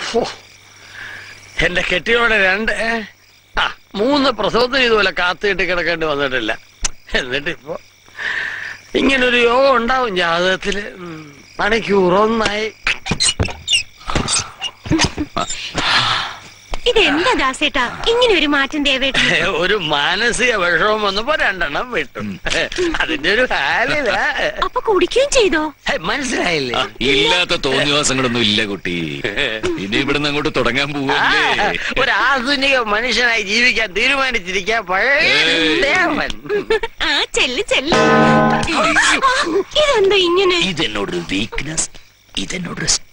ഫോ. എന്റെ കെട്ടിയോടെ രണ്ട് ഏ? ആ മൂന്ന് പ്രസവത്തിന് ഇതുപോലെ കാത്തിട്ട് കിടക്കേണ്ടി വന്നിട്ടില്ല എന്നിട്ട് ഇപ്പൊ ഇങ്ങനൊരു യോഗം ഉണ്ടാവും ജാതകത്തില് ഉം. മണിക്കൂറൊന്നായി ഇതെന്താ ദാസേട്ടാ ഇങ്ങനെ ഒരു മാറ്റം ദേവേട്ടൻ ഒരു മാനസിക വിഷമം വന്നപ്പോ രണ്ടെണ്ണം വിട്ടു അതിന്റെ ഒരു ഹാലില അപ്പൊ കുടിക്കുകയും ചെയ്തോ മനസ്സിലായില്ലേ ഇല്ലാത്ത തോന്നിവാസങ്ങളൊന്നും ഇല്ല കുട്ടി ഇനി ഇവിടുന്ന് അങ്ങോട്ട് തുടങ്ങാൻ ആ, പോവല്ലേ ഒരു ആധുനിക മനുഷ്യനായി ജീവിക്കാൻ തീരുമാനിച്ചിരിക്കാൻ പഴയ ഏയ്. ദേവൻ ആ ചെല്ല് ചെല്ല് ആ, ഇതെന്താ ഇങ്ങനെ ഇതെന്നോടൊരു വീക്ക്നെസ് ഇതെന്നോടൊരു